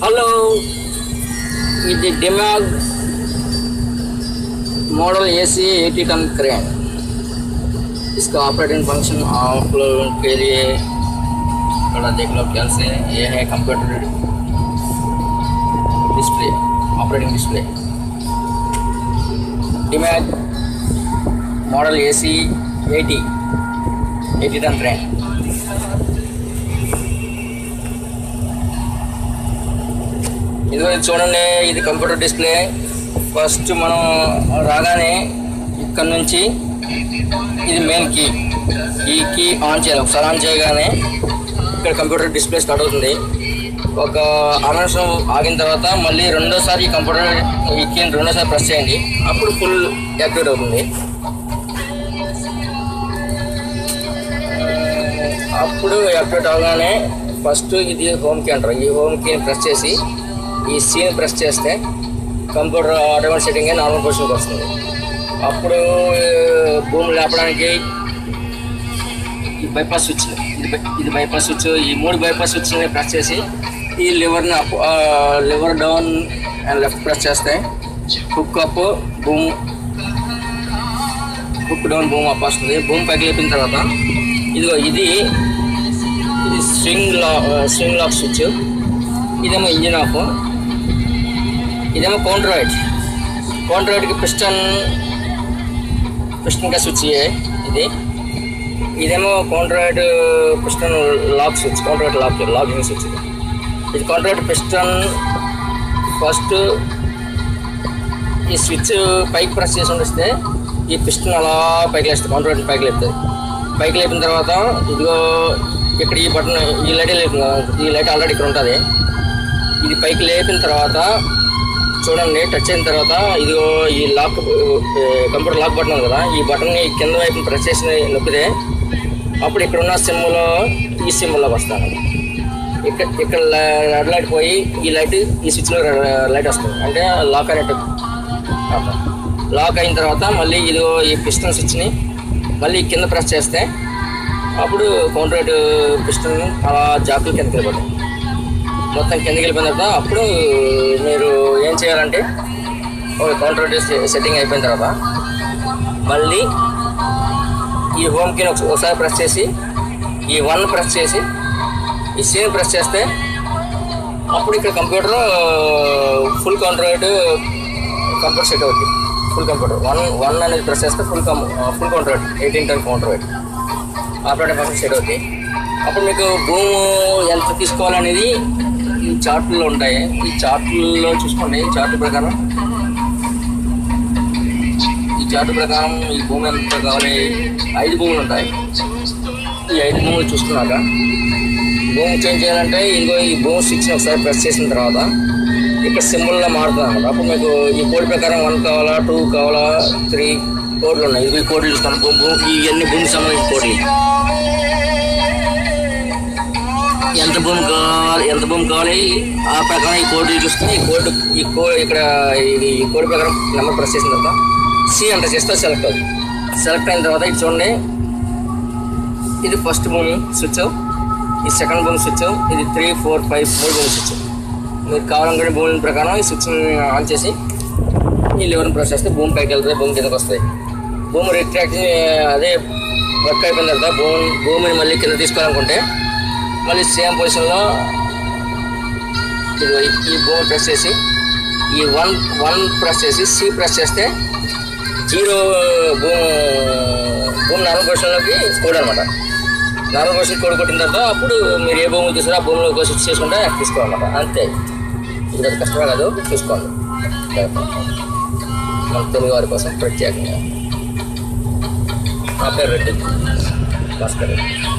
Follow with the Demag model AC 80 ton crane. इसका operating function आप लोगों के लिए थोड़ा देख लो ख्याल से ये है computer display operating display Demag model A C eighty eighty ton crane ఇదిగో ఇది చూడండి ఇది కంప్యూటర్ డిస్ప్లే ఫస్ట్ మనం రాగానే ఇక్కడ నుంచి ఇది మెయిన్ కీ ఈ కీ ఆన్ చేయాలి ఒకసారి ఆన్ చేయగానే ఇక్కడ కంప్యూటర్ డిస్ప్లే స్టార్ట్ అవుతుంది ఒక అర నిమిషం ఆగిన తర్వాత మళ్ళీ రెండోసారి ఈ కంప్యూటర్ ఈ కీని రెండోసారి ప్రెస్ చేయండి అప్పుడు ఫుల్ యాక్టివేట్ అవుతుంది అప్పుడు యాక్టివేట్ అవగానే ఫస్ట్ ఇది హోమ్ కీ అంటారు ఈ హోమ్ కీని ప్రెస్ చేసి ఈ సీని ప్రెస్ చేస్తే కంప్యూటర్ ఆటోమేటిక్ సెట్టింగ్ నార్మల్ పొజిషన్కి వస్తుంది అప్పుడు భూమి లేపడానికి ఈ బైపాస్ స్విచ్ ఇది బై- ఇది బైపాస్ స్విచ్ ఈ మూడు బైపాస్ స్విచ్ని ప్రెస్ చేసి ఈ లివర్ని up lever down and left press చేస్తే hook up boom hook down boom up వస్తుంది భూమి పైకి లేపిన తర్వాత ఇదిగో ఇది ఇది స్వింగ్ లా స్వింగ్ లాక్ స్విచ్ ఇదేమో ఇంజిన్ ఆఫ్ ఇదేమో కౌంటర్ రైట్ కౌంటర్ రైట్కి పిస్టన్ పిస్టన్ కా స్విచ్ ఇది ఇదేమో counter right piston lock switch counter right lock locking switch ఇది ఇది కౌంటర్ రైట్ పిస్టన్ ఫస్ట్ ఈ స్విచ్ పైకి ప్రెస్ చేసి ఉండిస్తే ఈ పిస్టన్ అలా పైకి లేస్తుంది కౌంటర్ రైట్ పైకి లేపుతుంది పైకి లేపిన తర్వాత ఇదిగో ఇక్కడ ఈ బటన్ ఈ లైట్ లేపుతుంది కదా, ఈ లైట్ ఆల్రెడీ ఇక్కడ ఉంటుంది ఇది పైకి లేపిన తర్వాత చూడండి టచ్ అయిన తర్వాత ఇదిగో ఈ లాక్ కంప్యూటర్ లాక్ బటన్ ఉంది కదా ఈ బటన్ని కింద వైపు ప్రెస్ చేసి నొక్కితే అప్పుడు ఇక్కడ ఉన్న సిమ్లో ఈ సిమ్లోకి వస్తాను ఇక్కడ ఇక్కడ రెడ్ లైట్ పోయి ఈ లైట్ ఈ స్విచ్లో లైట్ వస్తుంది అంటే లాక్ అయినట్టు అర్థం. లాక్ అయిన తర్వాత మళ్ళీ ఇదిగో ఈ పిస్టన్ స్విచ్ని మళ్ళీ కింద ప్రెస్ చేస్తే అప్పుడు కౌంటర్ పిస్టన్ అలా జాకులు కిందకి వెళ్ళిపోతాయి మొత్తం కిందకి వెళ్ళిపోయిన తర్వాత అప్పుడు మీరు ఏం చేయాలంటే ఒక కౌంటర్ సెట్టింగ్ అయిపోయిన తర్వాత మళ్ళీ ఈ హోమ్ కీని ఒకస- ఒకసారి ప్రెస్ చేసి ఈ వన్ ప్రెస్ చేసి ఈ సీన్ ప్రెస్ చేస్తే అప్పుడు ఇక్కడ computer full counter computer set అవుతుంది ఫుల్ కంప్యూటర్ వన్ వన్ అనేది ప్రెస్ చేస్తే ఫుల్ కం full counter eighteen ten counter operating function set అవుతుంది అప్పుడు మీకు భూము ఎంత తీసుకోవాలనేది ఈ చార్ట్లో ఉంటాయి ఈ చార్ట్లో చూసుకోండి ఈ చార్ట్ ప్రకారం ఈ చార్ట్ ప్రకారం ఈ భూమి ఎంత కావాలి ఐదు భూములు ఉంటాయి ఈ ఐదు భూములు చూసుకున్నాక భూమి చేంజ్ చేయాలంటే ఇంకో ఈ భూమి స్విచ్ని ఒకసారి ప్రెస్ చేసిన తర్వాత ఇక్కడ సింబల్లో మారుతుంది అనమాట అప్పుడు మీకు ఈ కోడ్ ప్రకారం వన్ కావాలా టూ కావాలా త్రీ కోడ్లు ఉన్నాయి ఇవి కోడ్లు చూస్తాను భూమి భూమి ఇవన్నీ భూమికి సంబంధించిన కోడ్లు ఎంత భూమి కావాలి ఎంత భూమి కావాలి ఆ ప్రకారం ఈ కోడ్ చూస్తే ఈ కోడ్ ఈ కో ఇక్కడ ఇది ఈ కోడ్ ప్రకారం నెంబర్ ప్రెస్ చేసిన తర్వాత సి అంట చేస్తే సెలెక్ట్ అవుతుంది సెలెక్ట్ అయిన తర్వాత ఇది చూడండి ఇది ఫస్ట్ భూమి స్విచ్ ఈ సెకండ్ భూమి స్విచ్ ఇది త్రీ ఫోర్ ఫైవ్ మూడు భూమి స్విచ్ మీరు కావాలనుకునే భూమి ప్రకారం ఈ స్విచ్ని ఆన్ చేసి ఈ లివర్ని ప్రెస్ చేస్తే భూమి పైకి వెళ్తుంది భూమి కిందకి వస్తుంది భూమి రిట్రాక్ట్ అదే వర్క్ అయిపోయిన తర్వాత భూమి భూమిని మళ్ళీ కింద తీసుకోవాలనుకుంటే మళ్ళీ సేమ్ పొజిషన్లో ఇది ఈ భూమి ప్రెస్ చేసి ఈ వన్ వన్ ప్రెస్ చేసి సి ప్రెస్ చేస్తే జీరో భూమి భూమి నార్మల్ పొజిషన్లోకి కోడ్ అనమాట నార్మల్ పొజిషన్ కోడ్ కొట్టిన తర్వాత అప్పుడు మీరు ఏ భూమి తీసుకురా ఆ భూమిలో ఒక స్విచ్ చేసుకుంటే తీసుకోవాలన్నమాట అంతే ఇది అంత కష్టమే కాదు చూసుకోండి మన తెలుగు వారి కోసం ప్రత్యేకంగా నా పేరు రెడ్డి భాస్కర్ రెడ్డి